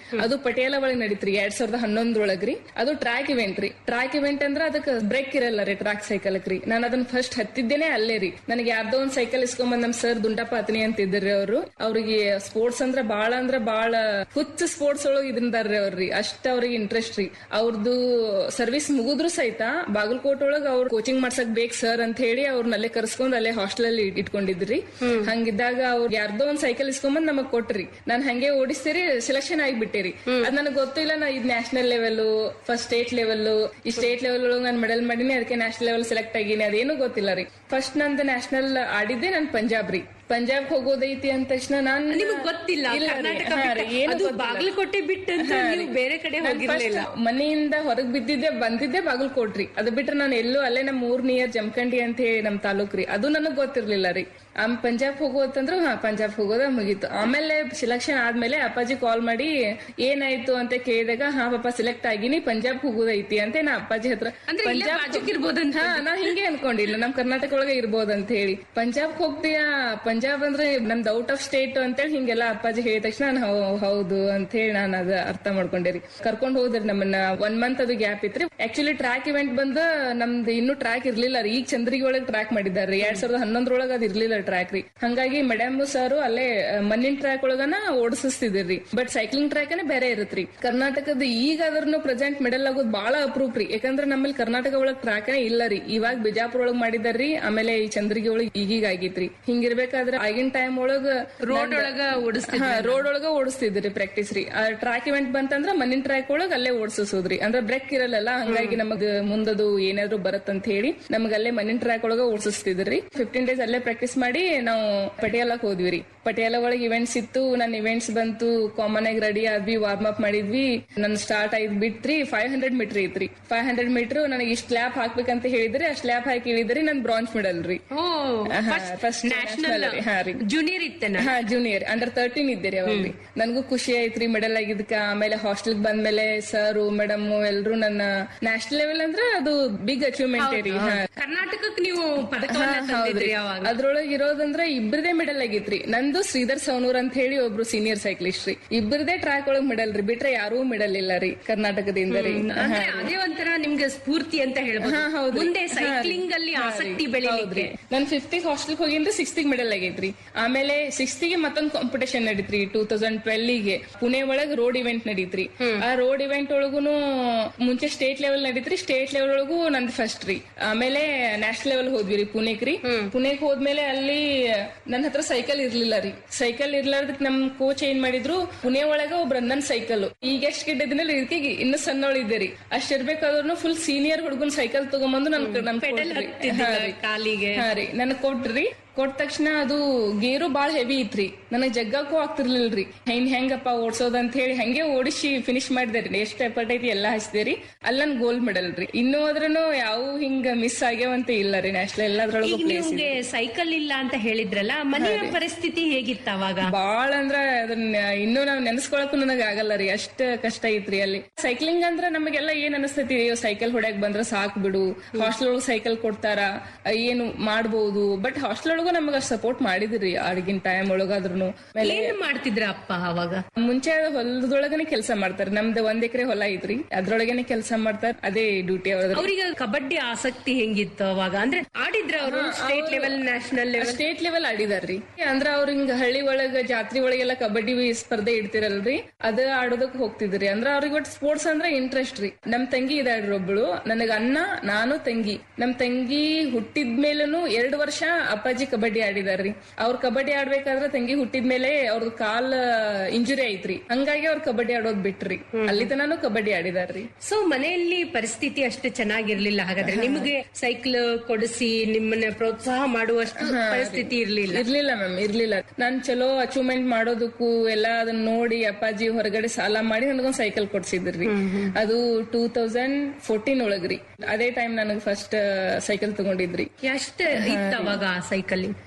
ಅದು ಪಟಿಯಾಲ ಒಳಗ್ ನಡೀತ್ರಿ ಎರಡ್ ಸಾವಿರದ ಹನ್ನೊಂದ್ರೊಳಗ್ರಿ ಅದು ಟ್ರ್ಯಾಕ್ ಇವೆಂಟ್ ರೀ ಟ್ರ್ಯಾಕ್ ಇವೆಂಟ್ ಅಂದ್ರ ಅದಕ್ಕೆ ಬ್ರೇಕ್ ಇರಲ್ಲ ರೀ ಟ್ರ್ಯಾಕ್ ಸೈಕಲ್ ರೀ ನಾನು ಅದನ್ನ ಫಸ್ಟ್ ಹತ್ತಿದ್ದೇನೆ ಅಲ್ಲೇ ರೀ ನನಗೆ ಯಾರ್ದೋ ಒಂದ್ ಸೈಕಲ್ ಇಸ್ಕೊಂಬಂದ್ ನಮ್ ಸರ್ ದುಂಡಪ್ಪ ಅತ್ನಿ ಅಂತ ಇದ್ರಿ ಅವ್ರು ಅವ್ರಿಗೆ ಸ್ಪೋರ್ಟ್ಸ್ ಅಂದ್ರ ಬಾಳ ಅಂದ್ರ ಬಾಳ ಹುಚ್ಚ ಸ್ಪೋರ್ಟ್ಸ್ ಒಳಗ್ ಇದ್ರಿಂದಾರ್ರಿ ಅವ್ರಿ ಅಷ್ಟ ಅವ್ರಿಗೆ ಇಂಟ್ರೆಸ್ಟ್ ರೀ ಅವ್ರದ್ದು ಸರ್ವಿಸ್ ಮುಗಿದ್ರು ಸಹಿತ ಬಾಗಲಕೋಟ್ ಒಳಗ್ ಅವ್ರ ಕೋಚಿಂಗ್ ಮಾಡ್ಸಕ್ ಬೇಕ್ ಸರ್ ಅಂತ ಹೇಳಿ ಅವ್ರನ್ನ ಅಲ್ಲೇ ಕರ್ಸ್ಕೊಂಡ್ ಅಲ್ಲೇ ಹಾಸ್ಟೆಲ್ ಅಲ್ಲಿ ಇಟ್ಕೊಂಡಿದ್ರಿ ಹಂಗಿದ್ದಾಗ ಅವ್ರು ಯಾರ್ದೋ ಒಂದ್ ಸೈಕಲ್ ಇಸ್ಕೊಂಬಂದ್ ನಮಗ್ ಕೊಟ್ರಿ ನಾನ್ ಹಂಗೆ ಓಡಿಸ್ತೀರಿ ಸೆಲೆಕ್ಷನ್ ಆಗಿಬಿಟ್ಟಿರಿ ಅದ್ ನನಗ್ ಗೊತ್ತಿಲ್ಲ ನಾ ಇದ್ national level first state level ಈ ಸ್ಟೇಟ್ ಲೆವೆಲ್ ಒಳಗೆ ನಾನು ಮೆಡಲ್ ಮಾಡೀನಿ ಅದಕ್ಕೆ ನ್ಯಾಷನಲ್ ಲೆವೆಲ್ ಸೆಲೆಕ್ಟ್ ಆಗೀನಿ ಅದೇನು ಗೊತ್ತಿಲ್ಲ ರೀ ಫಸ್ಟ್ ನಂದು ನ್ಯಾಷನಲ್ ಆಡಿದ್ದೆ ನಾನ್ ಪಂಜಾಬ್ ರೀ ಪಂಜಾಬ್ ಹೋಗೋದೈತಿ ಅಂದ ತಕ್ಷಣ ನಾನ್ ನಿಮಗ್ ಗೊತ್ತಿಲ್ಲ ಇಲ್ಲ ರೀ. ಕರ್ನಾಟಕ ಹಾ ರೀ, ಬಿಟ್ಟು- ಏನು ಅದು ಗೊತ್ತಿಲ್ಲ. ಬಾಗಲಕೋಟೆ ಬಿಟ್ಟಂತ ಹಾ ರೀ. ನೀವು ಬೇರೆ ಕಡೆ ನಾನ್ ಹೋಗಿರ್ಲಿಲ್ಲ first ಮನೆಯಿಂದ ಹೊರಗ್ ಬಿದ್ದಿದ್ದೆ ಬಂದಿದ್ದೆ ಬಾಗಲಕೋಟ್ರಿ ಅದು ಬಿಟ್ರೆ ನಾನು ಎಲ್ಲೂ ಅಲ್ಲೇ ನಮ್ ಊರ್ ನಿಯರ್ ಜಮಖಂಡಿ ಅಂತ ಹೇಳಿ ನಮ್ ತಾಲೂಕ್ ರೀ ಅದು ನನಗ್ ಗೊತ್ತಿರ್ಲಿಲ್ಲ ರೀ ಆಮ್ ಪಂಜಾಬ್ ಹೋಗೋದಂದ್ರು ಹಾ ಪಂಜಾಬ್ ಹೋಗೋದ ಮುಗೀತು ಆಮೇಲೆ ಸೆಲೆಕ್ಷನ್ ಆದ್ಮೇಲೆ ಅಪ್ಪಾಜಿ ಕಾಲ್ ಮಾಡಿ ಏನಾಯ್ತು ಅಂತ ಕೇಳಿದಾಗ ಹಾ ಪಾಪ ಸೆಲೆಕ್ಟ್ ಆಗಿನಿ ಪಂಜಾಬ್ ಹೋಗೋದೈತಿ ಅಂತ ನಾ ಅಪ್ಪಾಜಿ ಹತ್ರ ಅಂದ್ರೆ ಇಲ್ಲೇ ಬಾಜುಕ್ ಇರ್ಬೋದಂತ ಹಾ ನಾ ಹಿಂಗೆ ಅನ್ಕೊಂಡಿಲ್ಲ ನಮ್ ಕರ್ನಾಟಕ ಒಳಗೆ ಇರ್ಬೋದು ಅಂತ ಹೇಳಿ ಪಂಜಾಬ್ ಹೋಗ್ತೀಯಾ ಪಂಜಾಬ್ ಅಂದ್ರೆ ನಮ್ದು ಔಟ್ ಆಫ್ ಸ್ಟೇಟ್ ಅಂತೇಳಿ ಹಿಂಗೆಲ್ಲ ಅಪ್ಪಾಜಿ ಹೇಳಿದ ತಕ್ಷಣ ನಾನು ಹೌ- ಹೌದು ಅಂತ ಹೇಳಿ ನಾನು ಅದ ಅರ್ಥ ಮಾಡ್ಕೊಂಡೇರಿ ಕರ್ಕೊಂಡ್ ಹೋದ್ರಿ ನಮ್ಮನ್ನ ಒನ್ ಮಂತ್ ಅದು ಗ್ಯಾಪ್ ಇತ್ರಿ ಆಕ್ಚುಲಿ ಟ್ರ್ಯಾಕ್ ಇವೆಂಟ್ ಬಂದ ನಮ್ದು ಇನ್ನು ಟ್ರ್ಯಾಕ್ ಇರ್ಲಿಲ್ಲ ರೀ ಈಗ ಚಂದ್ರಿಗೆ ಒಳಗ್ ಟ್ರ್ಯಾಕ್ ಮಾಡಿದಾರ್ರಿ ಎರಡ್ ಸಾವಿರದ ಹನ್ನೊಂದ್ರೊಳಗ ಅದ್ ಇರ್ಲಿಲ್ಲ ಟ್ರ್ಯಾಕ್ ರೀ ಹಂಗಾಗಿ ಮೇಡಮ್ ಸಾರು ಅಲ್ಲೇ ಆ, ಮಣ್ಣಿನ ಟ್ರ್ಯಾಕ್ ಒಳಗನ ಓಡಿಸ್ತಿದ್ರಿ ಬಟ್ ಸೈಕ್ಲಿಂಗ್ ಟ್ರ್ಯಾಕ್ ಬೇರೆ ಇರತ್ರಿ ಕರ್ನಾಟಕದ ಈಗ ಅದ್ರನ್ನು ಪ್ರೆಸೆಂಟ್ ಮೆಡಲ್ ಆಗೋದು ಬಹಳ ಅಪ್ರೂಪ್ ರೀ ಯಾಕಂದ್ರೆ ನಮ್ಮಲ್ಲಿ ಕರ್ನಾಟಕ ಒಳಗ್ ಟ್ರ್ಯಾಕ್ ಇಲ್ಲ ರೀ ಇವಾಗ ಬಿಜಾಪುರ ಒಳಗ್ ಮಾಡಿದಾರ್ರಿ ಆಮೇಲೆ ಈ ಚಂದ್ರಗಿ ಒಳಗ್ ಈಗೀಗ ಆಗೈತ್ರಿ ಹಿಂಗಿರ್ಬೇಕಾದ್ರೆ ಆಗಿನ ಟೈಮ್ ಒಳಗ ರೋಡ್ ಒಳಗ ಓಡಿಸ್ತಿದ್ರು ರೋಡ್ ಒಳಗ ಓಡಿಸ್ತಿದ್ರಿ ಪ್ರಾಕ್ಟೀಸ್ ರೀ ಟ್ರ್ಯಾಕ್ ಇವೆಂಟ್ ಬಂತಂದ್ರ ಮಣ್ಣಿನ ಟ್ರ್ಯಾಕ್ ಒಳಗ ಅಲ್ಲೇ ಓಡಿಸೋದ್ರಿ ಅಂದ್ರೆ ಬ್ರೇಕ್ ಇರಲ್ಲ ಹಂಗಾಗಿ ನಮಗ್ ಮುಂದದು ಏನಾದ್ರು ಬರತ್ತಂತ ಹೇಳಿ ನಮಗ್ ಅಲ್ಲೇ ಮಣ್ಣಿನ ಟ್ರ್ಯಾಕ್ ಒಳಗ ಓಡಿಸ್ತಿದ್ರಿ ಫಿಫ್ಟೀನ್ ಡೇಸ್ ಅಲ್ಲೇ ಪ್ರಾಕ್ಟೀಸ್ ಮಾಡಿ ನಾವು ಪಟಿಯಾಲಕ್ ಹೋದ್ವಿ ರೀ ಪಟಿಯಾಲ ಒಳಗ್ ಇವೆಂಟ್ಸ್ ಇತ್ತು ನನ್ ಇವೆಂಟ್ಸ್ ಬಂತು ಕಾಮನ್ ಆಗಿ ರೆಡಿ ಆದ್ವಿ ವಾರ್ಮ್ ಅಪ್ ಮಾಡಿದ್ವಿ ನನ್ ಸ್ಟಾರ್ಟ್ ಆಯ್ತು ಬಿಟ್ರಿ ಫೈವ್ ಹಂಡ್ರೆಡ್ ಮೀಟರ್ ಐತ್ರಿ ಫೈವ್ ಹಂಡ್ರೆಡ್ ಮೀಟರ್ ನನಗೆ ಇಷ್ಟ ಲ್ಯಾಪ್ ಹಾಕ್ಬೇಕಂತ ಹೇಳಿದ್ರಿ ಆ ಸ್ಲ್ಯಾಪ್ ಹಾಕಿ ಇಳಿದ್ರಿ ನನ್ ಬ್ರಾಂಚ್ ಮೆಡಲ್ ರೀ ಓ ಹಾ, first ನ್ಯಾಷನಲ್ national ರೀ, ಹಾ ರೀ. ಜೂನಿಯರ್ ಇತ್ತೇನ ಹಾ ಜೂನಿಯರ್ ಅಂಡರ್ ತರ್ಟೀನ್ ಇದ್ದೀರಿ ಅವಾಗ್ರಿ ನನ್ಗೂ ಖುಷಿ ಆಯ್ತ್ರಿ ಮೆಡಲ್ ಆಗಿದ್ಕ ಆಮೇಲೆ ಹಾಸ್ಟೆಲ್ ಬಂದ್ಮೇಲೆ ಸರ್ ಮೇಡಮ್ ಎಲ್ರು ನನ್ನ ನ್ಯಾಷನಲ್ ಲೆವೆಲ್ ಅಂದ್ರೆ ಅದು ಬಿಗ್ ಅಚೀವ್ಮೆಂಟ್ ರೀ ಹಾ ಕರ್ನಾಟಕಕ್ಕೆ ನೀವು ಪದಕವನ್ನ ತಂದಿದ್ರಿ ಅವಾಗ ಅದ್ರೊಳಗೆ ಇರೋದಂದ್ರ ಇಬ್ಬರದೇ ಮೆಡಲ್ ಆಗಿತ್ರಿ ನಂದು ಶ್ರೀಧರ್ ಸೌನೂರ್ ಅಂತ ಹೇಳಿ ಒಬ್ರು ಸೀನಿಯರ್ ಸೈಕ್ಲಿಸ್ಟ್ ರೀ ಇಬ್ಬರದೇ ಟ್ರ್ಯಾಕ್ ಒಳಗ್ ಮೆಡಲ್ ರೀ ಬಿಟ್ರೆ ಯಾರೂ ಮೆಡಲ್ ಇಲ್ಲ ರೀ ಕರ್ನಾಟಕದಿಂದ ರೀ ಅಂದ್ರೆ ಅದೇ ಒಂಥರ ನಿಮ್ಗೆ ಸ್ಫೂರ್ತಿ ಅಂತ ಹೇಳ್ಬೋದು ಹಾ, ಹೌದ್ರಿ. ಮುಂದೆ ಹಾ, ಸೈಕ್ಲಿಂಗ್ ಅಲ್ಲಿ ಹಾ, ರೀ. ಆಸಕ್ತಿ ಬೆಳಿಲಿಕ್ಕೆ ಹೌದ್ರಿ. ನಾನ್ ಫಿಫ್ತ್ ಹಾಸ್ಟೆಲ್ ಹೋಗಿಂದ ಸಿಕ್ಸ್ತ್ ಮೆಡಲ್ ಆಗೈತ್ರಿ ಆಮೇಲೆ ಸಿಕ್ಸ್ತ್ ಗೆ ಮತ್ತೊಂದ್ ಕಾಂಪಿಟೇಷನ್ ನಡೀತ್ರಿ ಟೂ ತೌಸಂಡ್ ಟ್ವೆಲ್ ಗೆ ಪುಣೆ ಒಳಗ್ ರೋಡ್ ಇವೆಂಟ್ ನಡೀತ್ರಿ ಆ ರೋಡ್ ಇವೆಂಟ್ ಒಳಗುನು ಮುಂಚೆ ಸ್ಟೇಟ್ ಲೆವೆಲ್ ನಡೀತ್ರಿ ಸ್ಟೇಟ್ ಲೆವೆಲ್ ಒಳಗೂ ನಂದ್ ಫಸ್ಟ್ ರೀ ಆಮೇಲೆ ನ್ಯಾಷನಲ್ ಲೆವೆಲ್ ಹೋದ್ವಿ ರೀ ಪುಣೆಗ್ ರೀ ಪುಣೆಗ್ ಹೋದ್ಮೇಲೆ ಅಲ್ಲಿ ನನ್ನ ಹತ್ರ ಸೈಕಲ್ ಇರ್ಲಿಲ್ಲ ರೀ ಸೈಕಲ್ ಇರ್ಲಾರ್ದಕ್ ನಮ್ ಕೋಚ್ ಏನ್ ಮಾಡಿದ್ರು ಪುಣೆ ಒಳಗ ಒಬ್ರ ನನ್ ಸೈಕಲ್ ಈಗ ಎಷ್ಟ್ ಗಿಡ್ಡದಿನ ಇದಕ್ಕೆ ಇನ್ನು ಸಣ್ಣವಳಿದ್ದೆ ರೀ ಅಷ್ಟ್ ಇರ್ಬೇಕಾದ್ರೂ ಫುಲ್ ಸೀನಿಯರ್ ಹುಡುಗನ್ ಸೈಕಲ್ ತಗೊಂಬಂದು ನನ್ ನನ್ ಪೆಡಲ್ ಕೊಟ್ರಿ. ಹತ್ತಿದ್ದಿಲ್ಲ ಹಾ ರೀ. ಕಾಲಿಗೆ ಹಾ ರೀ ನನಗ್ ಕೊಟ್ರಿ ಕೊಟ್ಟ ತಕ್ಷಣ ಅದು ಗೇರು ಬಾಳ ಹೆವಿ ಇತ್ರಿ ನನಗ್ ಜಗ್ಗಕ್ಕೂ ಆಗ್ತಿರ್ಲಿಲ್ರಿ ಹೆಂಗ್ ಹೆಂಗಪ್ಪ ಓಡ್ಸೋದ್ ಅಂತ ಹೇಳಿ ಹಂಗೆ ಓಡಿಸಿ ಫಿನಿಶ್ ಮಾಡಿದ್ರಿ ಎಷ್ಟ್ ಎಫರ್ಟ್ ಐತಿ ಎಲ್ಲಾ ಹಚ್ದೇರಿ ಅಲ್ಲಿ ನನ್ ಗೋಲ್ಡ್ ಮೆಡಲ್ ರೀ ಇನ್ನೂ ಅದ್ರೂ ಯಾವ ಹಿಂಗ ಮಿಸ್ ಆಗ್ಯಾವಂತ ಇಲ್ಲ ರೀ ನ್ಯಾಷನಲ್ ಎಲ್ಲದ್ರೊಳಗೂ ಈಗ ಪ್ಲೇಸ್ ನಿಮ್ಗೆ ಸೈಕಲ್ ಇಲ್ಲ ಅಂತ ಹೇಳಿದ್ರಲ್ಲ ಮನೆಯ ಪರಿಸ್ಥಿತಿ ಹೇಗಿತ್ತು ಅವಾಗ ಬಾಳ ಅಂದ್ರ ಅದನ್ನ ಇನ್ನೂ ನಾವ್ ನೆನ್ಸ್ಕೊಳಕ್ಕೂ ನನಗ ಆಗಲ್ಲ ರೀ ಅಷ್ಟ ಕಷ್ಟ ಐತ್ರಿ ಅಲ್ಲಿ ಸೈಕ್ಲಿಂಗ್ ಅಂದ್ರ ನಮಗೆಲ್ಲ ಏನ್ ಅನಸ್ತೈತಿ ಸೈಕಲ್ ಹೊಡ್ಯಾಕ್ ಬಂದ್ರ ಸಾಕ್ ಬಿಡು ಹಾಸ್ಟೆಲ್ ಒಳಗ್ ಸೈಕಲ್ ಕೊಡ್ತಾರ ಏನು ಮಾಡ್ಬೋದು ಬಟ್ ಹಾಸ್ಟೆಲ್ ಒಳಗೂ ನಮಗ ಸಪೋರ್ಟ್ ಮಾಡಿದ್ರಿ ಆಗಿನ ಟೈಮ್ ಒಳಗಾದ್ರೂ ಏನ್ ಮಾಡ್ತಿದ್ರ ಅಪ್ಪ ಅವಾಗ ಮುಂಚೆ ಹೊಲದೊಳಗನೆ ಕೆಲಸ ಮಾಡ್ತಾರೆ ನಮ್ದು ಒಂದ್ ಎಕರೆ ಹೊಲ ಐತ್ರಿ ಅದ್ರೊಳಗನೆ ಕೆಲಸ ಮಾಡ್ತಾರ ಅದೇ ಡ್ಯೂಟಿ ಅವ್ರದ್ದು ಅವ್ರಿಗೆ ಕಬಡ್ಡಿ ಆಸಕ್ತಿ ಹೆಂಗಿತ್ತು ಅವಾಗ ಅಂದ್ರೆ ಆಡಿದ್ರ ಅವರು state level national level state level ಆಡಿದಾರ್ರಿ ಅಂದ್ರ ಅವ್ರ ಹಿಂಗ ಹಳ್ಳಿ ಒಳಗ ಜಾತ್ರೆ ಒಳಗೆಲ್ಲ ಕಬಡ್ಡಿ ಸ್ಪರ್ಧೆ ಇಡ್ತಿರಲ್ರಿ ಅದ ಆಡೋದಕ್ ಹೋಗ್ತಿದ್ರಿ ಅಂದ್ರ ಅವ್ರಿಗೆ ಒಟ್ಟು ಸ್ಪೋರ್ಟ್ಸ್ ಅಂದ್ರ ಇಂಟ್ರೆಸ್ಟ್ ರೀ ನಮ್ ತಂಗಿ ಇದಾಳ್ರಿ ಒಬ್ಳು ನನಗ ಅಣ್ಣ ನಾನು ತಂಗಿ ನಮ್ ತಂಗಿ ಹುಟ್ಟಿದ್ಮೇಲೂ ಎರಡು ವರ್ಷ ಅಪ್ಪಾಜಿ ಕಬಡ್ಡಿ ಆಡಿದಾರ್ರಿ ಅವ್ರ ಕಬಡ್ಡಿ ಆಡ್ಬೇಕಾದ್ರ ತಂಗಿ ಹುಟ್ಟಿದ್ಮೇಲೆ ಅವ್ರದ್ ಕಾಲ್ ಇಂಜುರಿ ಐತ್ರಿ ಹಂಗಾಗಿ ಅವ್ರ ಕಬಡ್ಡಿ ಆಡೋದ್ ಬಿಟ್ರಿ ಅಲ್ಲಿ ತನಾನು ಕಬಡ್ಡಿ ಆಡಿದಾರ್ರಿ ಸೊ ಮನೆಯಲ್ಲಿ ಪರಿಸ್ಥಿತಿ ಅಷ್ಟು ಚೆನ್ನಾಗಿರ್ಲಿಲ್ಲ ಹಾಗಾದ್ರೆ ನಿಮಗೆ ಸೈಕಲ್ ಕೊಡಿಸಿ ನಿಮ್ಮನ್ನ ಪ್ರೋತ್ಸಾಹ ಮಾಡುವಷ್ಟು ಪರಿಸ್ಥಿತಿ ಇರ್ಲಿಲ್ಲ ಇರ್ಲಿಲ್ಲ ಮ್ಯಾಮ್ ಇರ್ಲಿಲ್ಲ ನಾನ್ ಚಲೋ ಅಚೀವ್ಮೆಂಟ್ ಮಾಡೋದಕ್ಕೂ ಎಲ್ಲ ಅದನ್ನ ನೋಡಿ ಅಪ್ಪಾಜಿ ಹೊರಗಡೆ ಸಾಲ ಮಾಡಿ ನನಗೊಂದ್ ಸೈಕಲ್ ಕೊಡ್ಸಿದ್ರಿ ಅದು ಟೂ ತೌಸಂಡ್ ಫೋರ್ಟೀನ್ ಒಳಗ್ರಿ ಅದೇ ಟೈಮ್ ನನಗ್ ಫಸ್ಟ್ ಸೈಕಲ್ ತಗೊಂಡಿದ್ರಿ ಎಷ್ಟ ಇತ್ತು ಅವಾಗ ಸೈಕಲ್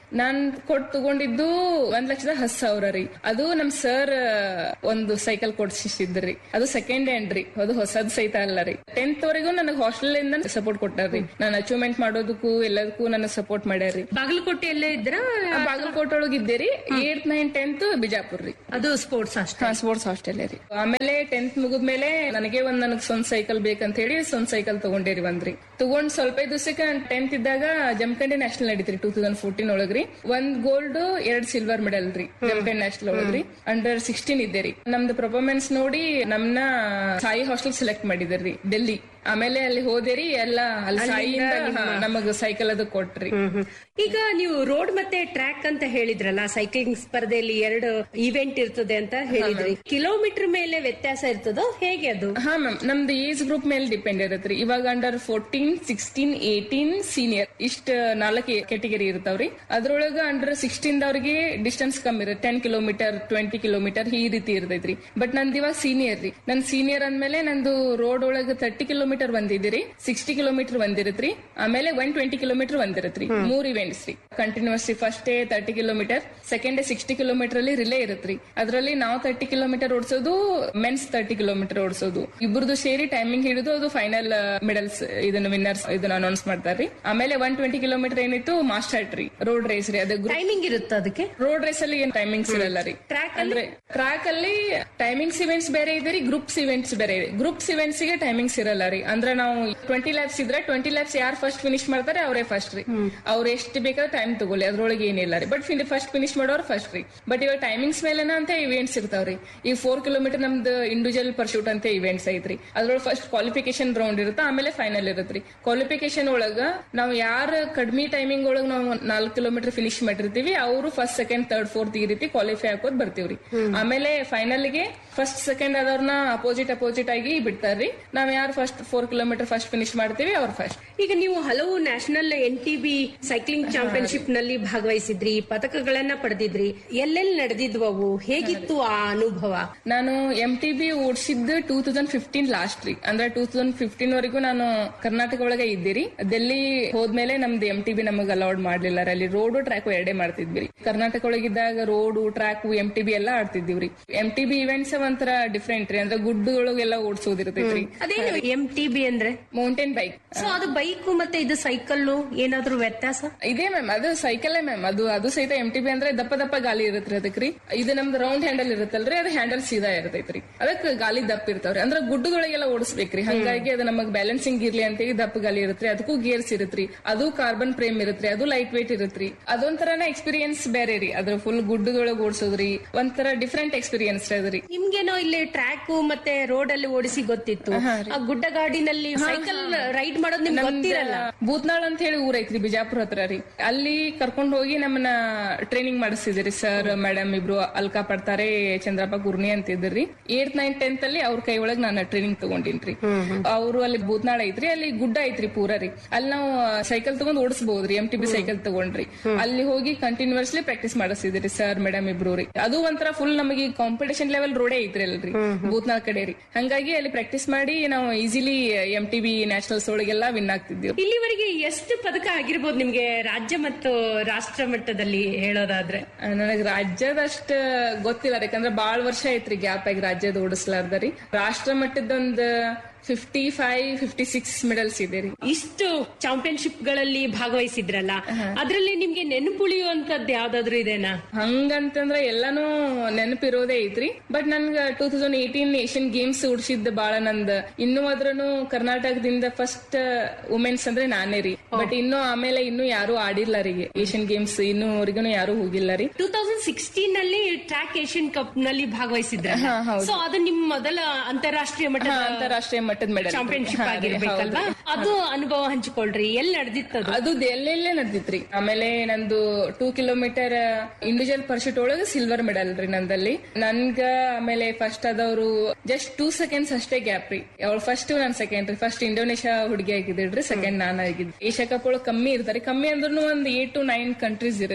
ನಾನ್ ಕೊಟ್ ತಗೊಂಡಿದ್ದು ಒಂದ್ ಲಕ್ಷದ ಹತ್ ಸಾವಿರ ರೀ ಅದು ನಮ್ ಸರ್ ಒಂದು ಸೈಕಲ್ ಕೊಡ್ಸಿದ್ರಿ ಅದು ಸೆಕೆಂಡ್ ಹ್ಯಾಂಡ್ ರೀ ಅದು ಹೊಸದ್ ಸಹಿತ ಅಲ್ಲ ರೀ ಟೆಂತ್ ವರೆಗೂ ನನಗೆ ಹಾಸ್ಟೆಲ್ ಇಂದ ಸಪೋರ್ಟ್ ಕೊಟ್ಟಾರ್ರಿ ನಾನು ಅಚೀವ್ಮೆಂಟ್ ಮಾಡೋದಕ್ಕೂ ಎಲ್ಲದಕ್ಕೂ ನನಗೆ ಸಪೋರ್ಟ್ ಮಾಡ್ಯಾರ್ರಿ ಬಾಗಲಕೋಟೆಯಲ್ಲೇ ಇದ್ರ ಬಾಗಲಕೋಟೆ ಒಳಗ್ ಇದ್ದೇರಿ ಏಟ್ ನೈನ್ ಟೆಂತ್ ಬಿಜಾಪುರ್ ರೀ ಅದು ಸ್ಪೋರ್ಟ್ಸ್ ಅಷ್ಟೇ ಹಾ ಸ್ಪೋರ್ಟ್ಸ್ ಹಾಸ್ಟೆಲ್ ರೀ ಆಮೇಲೆ ಟೆಂತ್ ಮುಗಿದ್ಮೇಲೆ ನನಗೆ ಒಂದ್ ನನಗ್ ಸ್ವಂತ ಸೈಕಲ್ ಬೇಕಂತ ಹೇಳಿ ಸ್ವಂತ ಸೈಕಲ್ ತಗೊಂಡೇರಿ ಒಂದ್ರಿ ತಗೊಂಡ್ ಸ್ವಲ್ಪ ದಿವಸಕ್ಕೆ ಟೆಂತ್ ಇದ್ದಾಗ ಜಮಖಂಡಿ ನ್ಯಾಷನಲ್ ನಡೀತ್ರಿ ಟೂ ತೌಸಂಡ್ ಫೋರ್ಟೀನ್ ಒಳಗ್ರಿ ಒಂದ್ ಗೋಲ್ಡ್ ಎರಡ್ ಸಿಲ್ವರ್ ಮೆಡಲ್ ರೀ ಜಮಖಂಡಿ ನ್ಯಾಷನಲ್ ಒಳಗ್ರಿ ಅಂಡರ್ ಸಿಕ್ಸ್ಟೀನ್ ಇದ್ದೇರಿ ನಮ್ದು ಪರ್ಫಾರ್ಮೆನ್ಸ್ ನೋಡಿ ನಮ್ನ ಸಾಯಿ ಹಾಸ್ಟೆಲ್ ಸೆಲೆಕ್ಟ್ ಮಾಡಿದ್ರಿ ಡೆಲ್ಲಿ ಆಮೇಲೆ ಅಲ್ಲಿ ಹೋದೇರಿ ಎಲ್ಲ ಅಲ್ಲಿ ಸಾಯಿಯಿಂದ ಹಾ, ನಮಗ್ ಸೈಕಲ್ ಅದು ಕೊಟ್ರಿ ಹ್ಮ್ ಹ್ಮ್. ಈಗ ನೀವು ರೋಡ್ ಮತ್ತೆ ಟ್ರ್ಯಾಕ್ ಅಂತ ಹೇಳಿದ್ರಲ್ಲ ಸೈಕ್ಲಿಂಗ್ ಸ್ಪರ್ಧೆಯಲ್ಲಿ ಎರಡು ಇವೆಂಟ್ ಇರ್ತದೆ ಅಂತ ಹೇಳಿದ್ರಿ ಕಿಲೋಮೀಟರ್ ಮೇಲೆ ವ್ಯತ್ಯಾಸ ಇರ್ತದೋ ಹೇಗೆ ಅದು ಹಾ ಮ್ಯಾಮ್ ನಮ್ದು ಏಜ್ ಗ್ರೂಪ್ ಮೇಲೆ ಡಿಪೆಂಡ್ ಇರತ್ರಿ ಇವಾಗ under fourteen sixteen eighteen senior ಇಷ್ಟ ನಾಲ್ಕು ಕೆಟಗರಿ ಇರ್ತಾವ್ರಿ ಅದ್ರೊಳಗ ಅಂಡರ್ ಸಿಕ್ಸ್ಟೀನ್ ದವ್ರಿಗೆ ಡಿಸ್ಟೆನ್ಸ್ ಕಮ್ಮಿ ಇರುತ್ತೆ ಟೆನ್ ಕಿಲೋಮೀಟರ್ ಟ್ವೆಂಟಿ ಕಿಲೋಮೀಟರ್ ಈ ರೀತಿ ಇರ್ತೈತ್ರಿ ಬಟ್ ನಂದು ಇವಾಗ ಸೀನಿಯರ್ ರೀ ನನ್ ಸೀನಿಯರ್ ಅಂದ್ಮೇಲೆ ನಂದು ರೋಡ್ ಒಳಗ ತರ್ಟಿ ಕಿಲೋಮೀಟರ್ ಬಂದಿದ್ದೀರಿ ಸಿಕ್ಸ್ಟಿ ಕಿಲೋಮೀಟರ್ ಬಂದಿರತ್ರಿ ಆಮೇಲೆ ಒನ್ ಟ್ವೆಂಟಿ ಕಿಲೋಮೀಟರ್ ಬಂದಿರತ್ರಿ ಮೂರ್ ಇವೆಂಟ್ಸ್ ರೀ continues first day thirty kilometer second day sixty kilometer ಅಲ್ಲಿ ರಿಲೇ ಇರತ್ರಿ ಅದರಲ್ಲಿ ನಾವು ತರ್ಟಿ ಕಿಲೋಮೀಟರ್ ಓಡಿಸೋದು ಮೆನ್ಸ್ ತರ್ಟಿ ಕಿಲೋಮೀಟರ್ ಓಡಿಸೋದು ಇಬ್ಬರದು ಸೇರಿ ಟೈಮಿಂಗ್ ಹಿಡಿದು ಅದು ಫೈನಲ್ ಮೆಡಲ್ಸ್ ಇದನ್ನ ವಿನ್ನರ್ಸ್ ಇದನ್ನ ಅನೌನ್ಸ್ ಮಾಡ್ತಾರ್ರಿ ಆಮೇಲೆ ಒನ್ ಟ್ವೆಂಟಿ ಕಿಲೋಮೀಟರ್ ಏನಿತ್ತು ಮಾಸ್ಟರ್ ಟ್ರೀ ರೋಡ್ ರೇಸ್ ರೀ ಅದು ಟೈಮಿಂಗ್ ಇರುತ್ತೆ ಅದಕ್ಕೆ ರೋಡ್ ರೇಸ್ ಅಲ್ಲಿ ಏನ್ ಟೈಮಿಂಗ್ಸ್ ಇರಲ್ಲ ರೀ Track ಅಂದ್ರೆ ಟ್ರ್ಯಾಕ್ ಅಲ್ಲಿ ಟೈಮಿಂಗ್ಸ್ ಇವೆಂಟ್ಸ್ ಬೇರೆ ಇದೆ ರೀ ಗ್ರೂಪ್ಸ್ ಇವೆಂಟ್ಸ್ ಬೇರೆ ಇದೆ ಗ್ರೂಪ್ಸ್ ಇವೆಂಟ್ಸ್ ಗೆ ಟೈಮಿಂಗ್ಸ್ ಇರಲ್ಲ ರೀ ಅಂದ್ರೆ ನಾವು ಟ್ವೆಂಟಿ ಲ್ಯಾಬ್ಸ್ ಇದ್ರೆ ಟ್ವೆಂಟಿ ಲ್ಯಾಬ್ಸ್ ಯಾರು ಫಸ್ಟ್ ಫಿನಿಶ್ ಮಾಡ್ತಾರೆ ಅವರೇ ಫಸ್ಟ್ ರೀ ಅವ್ರು ಎಷ್ಟು ಬೇಕಾದ್ರೆ ಟೈಮ್ ತಗೊಳ್ಳಿ ಅದ್ರೊಳಗೆ ಏನಿಲ್ಲ ರೀ ಬಟ್ ಫಸ್ಟ್ ಫಿನಿಶ್ ಮಾಡೋರು ಫಸ್ಟ್ ರೀ ಬಟ್ ಇವಾಗ ಟೈಮಿಂಗ್ಸ್ ಮೇಲೆ ಅಂತ ಇವೆಂಟ್ಸ್ ಇರ್ತಾವ್ರಿ ಈ ಫೋರ್ ಕಿಲೋಮೀಟರ್ ನಮ್ದು ಇಂಡಿವಿಜುವಲ್ ಪರ್ಶೂಟ್ ಅಂತ ಇವೆಂಟ್ಸ್ ಐತ್ರಿ ಅದ್ರೊಳಗೆ ಫಸ್ಟ್ ಕ್ವಾಲಿಫಿಕೇಶನ್ ರೌಂಡ್ ಇರುತ್ತೆ ಆಮೇಲೆ ಫೈನಲ್ ಇರುತ್ತ್ರಿ ಕ್ವಾಲಿಫಿಕೇಶನ್ ಒಳಗ ನಾವು ಯಾರು ಕಡಿಮೆ ಟೈಮಿಂಗ್ ಒಳಗ ನಾವು ನಾಲ್ಕು ಕಿಲೋಮೀಟರ್ ಫಿನಿಶ್ ಮಾಡಿರ್ತೀವಿ ಅವರು ಫಸ್ಟ್ ಸೆಕೆಂಡ್ ಥರ್ಡ್ ಫೋರ್ತ್ ಈ ರೀತಿ ಕ್ವಾಲಿಫೈ ಹಾಕೋದ್ ಬರ್ತೀವ್ರಿ ಆಮೇಲೆ ಫೈನಲ್ ಗೆ ಫಸ್ಟ್ ಸೆಕೆಂಡ್ ಆದವ್ರನ್ನ ಅಪೋಸಿಟ್ ಅಪೋಸಿಟ್ ಆಗಿ ಬಿಡ್ತಾರ್ರಿ ನಾವ್ ಯಾರು first four kilometer first finish ಮಾಡ್ತೀವಿ ಅವ್ರು ಫಸ್ಟ್ ಈಗ ನೀವು ಹಲವು national M T B cycling championship ನಲ್ಲಿ ಭಾಗವಹಿಸಿದ್ರಿ ಪದಕಗಳನ್ನ ಪಡೆದಿದ್ರಿ ಎಲ್ಲೆಲ್ಲಿ ನಡೆದಿದ್ವು ಅವು ಹೇಗಿತ್ತು ಆ ಅನುಭವ ನಾನು ಎಂ ಟಿ ಬಿ ಓಡಿಸಿದ್ದು ಟೂ ತೌಸಂಡ್ ಫಿಫ್ಟೀನ್ ಲಾಸ್ಟ್ ರೀ ಅಂದ್ರೆ ಟೂ ತೌಸಂಡ್ ಫಿಫ್ಟೀನ್ ವರೆಗೂ ನಾನು ಕರ್ನಾಟಕ ಒಳಗೆ ಇದ್ದೀರಿ ಡೆಲ್ಲಿ ಹೋದ್ಮೇಲೆ ನಮ್ದು ಎಂ ಟಿ ಬಿ ನಮಗೆ ಅಲೌಡ್ ಮಾಡ್ಲಿಲ್ಲ ರೀ. ಅಲ್ಲಿ ರೋಡು ಟ್ರ್ಯಾಕ್ ಎರಡೇ ಮಾಡ್ತಿದ್ವಿ ರೀ ಕರ್ನಾಟಕ ಒಳಗಿದ್ದಾಗ road track M T B ಎಲ್ಲ ಆಡ್ತಿದ್ವಿ ಎಂ ಟಿ ಬಿ ಇವೆಂಟ್ಸ್ ಒಂಥರ ಡಿಫ್ರೆಂಟ್ ರೀ ಅಂದ್ರೆ ಗುಡ್ಡದೊಳಗೆಲ್ಲ ಓಡಿಸೋದಿರ್ತೈತ್ರಿ ಅದೇನು ಎಂ ಟಿ ಬಿ ಅಂದ್ರೆ ಮೌಂಟೇನ್ ಬೈಕ್ ಸೊ ಅದು ಬೈಕ್ ಮತ್ತೆ ಇದು ಸೈಕಲ್ ಏನಾದ್ರೂ ವ್ಯತ್ಯಾಸ ಇದೇ ಮ್ಯಾಮ್ ಅದು ಸೈಕಲೇ ಮ್ಯಾಮ್ ಅದು ಅದು ಸಹಿತ ಎಂ ಟಿ ಬಿ ಅಂದ್ರೆ ದಪ್ಪ ದಪ್ಪ ಗಾಲಿ ಇರತ್ರಿ ಅದಕ್ರಿ ಇದು ನಮ್ದು ರೌಂಡ್ ಹ್ಯಾಂಡಲ್ ಇರುತ್ತಲ್ರಿ ಅದು ಹ್ಯಾಂಡಲ್ ಸೀದಾ ಇರ್ತೈತ್ರಿ ಅದಕ್ಕೆ ಗಾಲಿ ದಪ್ಪ ಇರ್ತಾವ್ರಿ ಅಂದ್ರೆ ಗುಡ್ಡದೊಳಗೆಲ್ಲ ಓಡಿಸ್ಬೇಕ್ರಿ ಹಂಗಾಗಿ ಅದು ನಮಗ್ ಬ್ಯಾಲೆನ್ಸಿಂಗ್ ಇರ್ಲಿ ಅಂತ ಹೇಳಿ ದಪ್ಪ ಗಾಲಿ ಇರತ್ರಿ ಅದಕ್ಕೂ ಗೇರ್ಸ್ ಇರತ್ರಿ ಅದು ಕಾರ್ಬನ್ ಫ್ರೇಮ್ ಇರತ್ರಿ ಅದು ಲೈಟ್ ವೇಟ್ ಇರತ್ರಿ ಅದೊಂಥರನ ಎಕ್ಸ್ಪೀರಿಯನ್ಸ್ ಬೇರೆ ರೀ ಅದ್ರ ಫುಲ್ ಗುಡ್ಡದೊಳಗೆ ಓಡಿಸೋದ್ರಿ ಒಂಥರ ಡಿಫ್ರೆಂಟ್ ಎಕ್ಸ್ಪೀರಿಯನ್ಸ್ ಅದ್ರಿ ನಿಮ್ಗೇನೋ ಇಲ್ಲಿ ಟ್ರ್ಯಾಕ್ ಮತ್ತೆ ರೋಡ್ ಅಲ್ಲಿ ಓಡಿಸಿ ಗೊತ್ತಿತ್ತು ಆ ಗುಡ್ಡ ಗಾಡಿನಲ್ಲಿ ಸೈಕಲ್ ರೈಡ್ ಮಾಡೋದು ನಿಮ್ಗೆ ಗೊತ್ತಿರಲ್ಲ ಬೂತ್ನಾಳ್ ಅಂತ ಹೇಳಿ ಊರ್ ಐತ್ರಿ ಬಿಜಾಪುರ ಹತ್ರ ರೀ ಅಲ್ಲಿ ಕರ್ಕೊಂಡ್ ಹೋಗಿ ನಮ್ಮನ್ನ ಟ್ರೈನಿಂಗ್ ಮಾಡಿಸಿದ್ರಿ ಸರ್ ಮೇಡಮ್ ಇಬ್ರು ಅಲ್ಕಾ ಪಡ್ತಾರೆ ಚಂದ್ರಪ್ಪ ಗುರ್ನಿ ಅಂತ ಇದ್ರಿ ಏಟ್ ನೈನ್ ಟೆಂತ್ ಅಲ್ಲಿ ಅವ್ರ ಕೈ ಒಳಗ್ ನಾನು ಟ್ರೈನಿಂಗ್ ತಗೊಂಡಿನ್ರಿ ಅವರು ಅಲ್ಲಿ ಬೂತ್ನಾಳ್ ಐತ್ರಿ ಅಲ್ಲಿ ಗುಡ್ಡ ಐತ್ರಿ ಪೂರ ರೀ ಅಲ್ಲಿ ನಾವು ಸೈಕಲ್ ತಗೊಂಡ್ ಓಡಿಸಬಹುದ್ರಿ ಎಂ ಟಿ ಬಿ ಸೈಕಲ್ ತಗೊಂಡ್ರಿ ಅಲ್ಲಿ ಹೋಗಿ ಕಂಟಿನ್ಯೂಸ್ಲಿ ಪ್ರಾಕ್ಟೀಸ್ ಮಾಡಿಸಿದ್ರಿ ಸರ್ ಮೇಡಮ್ ಇಬ್ರು ರೀ ಅದು ಒಂಥರ ಫುಲ್ ನಮಗೆ ಕಾಂಪಿಟೇಷನ್ ಲೆವೆಲ್ ರೋಡೇ ಐತ್ರಿ ಅಲ್ರಿ ಬೂತ್ನಾಳ್ ಕಡೆ ರೀ ಹಂಗಾಗಿ ಅಲ್ಲಿ ಪ್ರಾಕ್ಟೀಸ್ ಮಾಡಿ ನಾವು easily M T B nationals ಒಳಗೆಲ್ಲ ವಿನ್ ಆಗ್ತಿದ್ವಿ ಇಲ್ಲಿವರೆಗೆ ಎಷ್ಟು ಪದಕ ಆಗಿರ್ಬೋದು ನಿಮ್ಗೆ ರಾಜ್ಯ ಮತ್ತು ರಾಷ್ಟ್ರ ಮಟ್ಟದಲ್ಲಿ ಹೇಳೋದಾದ್ರೆ ನನಗ್ ರಾಜ್ಯದಷ್ಟ ಗೊತ್ತಿಲ್ಲ ರೀ ಯಾಕಂದ್ರೆ ಬಾಳ್ ವರ್ಷ ಐತ್ರಿ ಗ್ಯಾಪ್ ಆಗಿ ರಾಜ್ಯದ ಓಡಿಸ್ಲಾರ್ದ ರೀ ರಾಷ್ಟ್ರ ಮಟ್ಟದೊಂದ್ fifty five fifty six medals ಇದೆ ರೀ ಇಷ್ಟು ಚಾಂಪಿಯನ್ಶಿಪ್ ಗಳಲ್ಲಿ ಭಾಗವಹಿಸಿದ್ರಲ್ಲ ಅದ್ರಲ್ಲಿ ನಿಮ್ಗೆ ನೆನಪುಳಿಯುವಂತದ್ದು ಯಾವ್ದಾದ್ರು ಇದೆನಾ ಹಂಗಂತಂದ್ರೆ ಎಲ್ಲಾನು ನೆನಪಿರೋದೇ ಐತ್ರಿ ಬಟ್ ನನ್ಗ two thousand eighteen Asian Games ಉಡ್ಸಿದ್ದ ಬಾಳ ನಂದ್ ಇನ್ನೂ ಅದ್ರನು ಕರ್ನಾಟಕದಿಂದ ಫಸ್ಟ್ ವುಮೆನ್ಸ್ ಅಂದ್ರೆ ನಾನೇ ರೀ ಬಟ್ ಇನ್ನು ಆಮೇಲೆ ಇನ್ನು ಯಾರು ಆಡಿಲ್ಲ ರೀ ಏಷ್ಯನ್ ಗೇಮ್ಸ್ ಇನ್ನೂವರೆಗೂ ಯಾರು ಹೋಗಿಲ್ಲ ರೀ ಟೂ ತೌಸಂಡ್ ಸಿಕ್ಸ್ಟೀನ್ ನಲ್ಲಿ ಟ್ರ್ಯಾಕ್ ಏಷ್ಯನ್ ಕಪ್ ನಲ್ಲಿ ಭಾಗವಹಿಸಿದ್ರ ಹಾ, ಹೌದು. ಸೊ ಅದು ನಿಮ್ ಮೊದಲ ಅಂತಾರಾಷ್ಟ್ರೀಯ ಮಟ್ಟದ ಅಂತಾರಾಷ್ಟ್ರೀಯ ಮಟ್ಟದ ಮೆಡಲ್ ಚಾಂಪಿಯನ್ಶಿಪ್ ಆಗಿರ್ಬೇಕಲ್ವಾ ಅದು ಅನುಭವ ಹಂಚಿಕೊಳ್ರಿ ಎಲ್ಲಿ ನಡೆದಿತ್ತು ಅದು ಅದು ಎಲ್ಲೆಲ್ಲೇ ನಡೆದಿತ್ರಿ ಆಮೇಲೆ ನಂದು ಟೂ ಕಿಲೋಮೀಟರ್ ಇಂಡಿವಿಜುವಲ್ ಪರ್ಶೂಟ್ ಒಳಗೆ ಸಿಲ್ವರ್ ಮೆಡಲ್ ರೀ ನಂದಲ್ಲಿ ನನ್ಗ ಆಮೇಲೆ ಫಸ್ಟ್ ಆದವರು ಜಸ್ಟ್ ಟೂ ಸೆಕೆಂಡ್ಸ್ ಅಷ್ಟೇ ಗ್ಯಾಪ್ ರೀ ಅವ್ಳು ಫಸ್ಟ್ ನಾನ್ ಸೆಕೆಂಡ್ ರೀ ಫಸ್ಟ್ ಇಂಡೋನೇಷ್ಯಾ ಹುಡುಗಿ ಆಗಿದ್ರಿ ಸೆಕೆಂಡ್ ನಾನ್ ಆಗಿದ್ ಏಷ್ಯಾ ಕಪ್ ಒಳಗೆ ಕಮ್ಮಿ ಇರ್ತಾರೆ ಕಮ್ಮಿ ಅಂದ್ರೂ ಒಂದ್ ಏಟ್ ಟು ನೈನ್ ಕಂಟ್ರೀಸ್ ಇರತ್ರಿ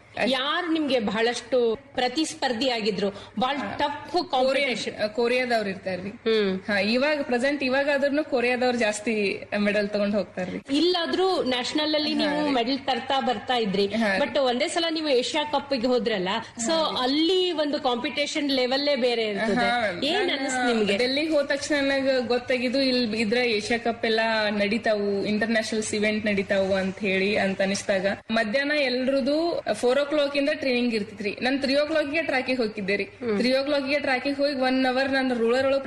ಯಾರು ನಿಮ್ಗೆ ಬಹಳಷ್ಟು ಪ್ರತಿಸ್ಪರ್ಧಿ ಆಗಿದ್ರು ಬಹಳ ಟಫ್ ಕಾಂಪಿಟೇಷನ್ ಕೊರಿಯಾದವ್ರು ಇರ್ತಾರ್ರಿ ಹ್ಮ್ ಹಾ ಇವಾಗ ಪ್ರೆಸೆಂಟ್ ಇವಾಗ ಆದ್ರೂ ಕೊರಿಯಾದವ್ರು ಜಾಸ್ತಿ ಮೆಡಲ್ ತಗೊಂಡ್ ಹೋಗ್ತಾರ್ರಿ ಇಲ್ಲಾದ್ರೂ ನ್ಯಾಷನಲ್ ಅಲ್ಲಿ ನೀವು ಮೆಡಲ್ ತರ್ತಾ ಬರ್ತಾ ಇದ್ರಿ ಬಟ್ ಒಂದೇ ಸಲ ನೀವು ಏಷ್ಯಾ ಕಪ್ ಗೆ ಹೋದ್ರಲ್ಲ ಸೊ ಅಲ್ಲಿ ಒಂದು ಕಾಂಪಿಟೇಷನ್ ಲೆವೆಲ್ಲೇ ಬೇರೆ ಇರ್ತದೆ ಏನ್ ಅನಿಸ್ತು ನಿಮ್ಗೆ ಡೆಲ್ಲಿಗೆ ಹೋದ ತಕ್ಷಣ ನನಗ ಗೊತ್ತಾಗಿದ್ದು ಇಲ್ಲಿ ಇದ್ರ ಏಷ್ಯಾ ಕಪ್ ಎಲ್ಲಾ ನಡೀತಾವು ಇಂಟರ್ನ್ಯಾಷನಲ್ಸ್ ಇವೆಂಟ್ ನಡೀತಾವು ಅಂತ ಹೇಳಿ ಅಂತ ಅನಿಸ್ದಾಗ ಮಧ್ಯಾಹ್ನ ಎಲ್ರದು ಫೋರ್ ಓ ಕ್ಲಾಕ್ ಇಂದ ಟ್ರೈನಿಂಗ್ ಇರ್ತಿತ್ರಿ ನಾನ್ ತ್ರೀ ಓ ಕ್ಲಾಕ್ ಗೆ ಟ್ರ್ಯಾಕಿಗೆ ಹೋಗಿದ್ದೆ ರೀ ತ್ರೀ ಓ ಕ್ಲಾಕ್ ಗೆ ಟ್ರ್ಯಾಕಿಗೆ ಹೋಗಿ ಒನ್ ಅವರ್ ನಾನು ರೂಳರ್ ಒಳಗೆ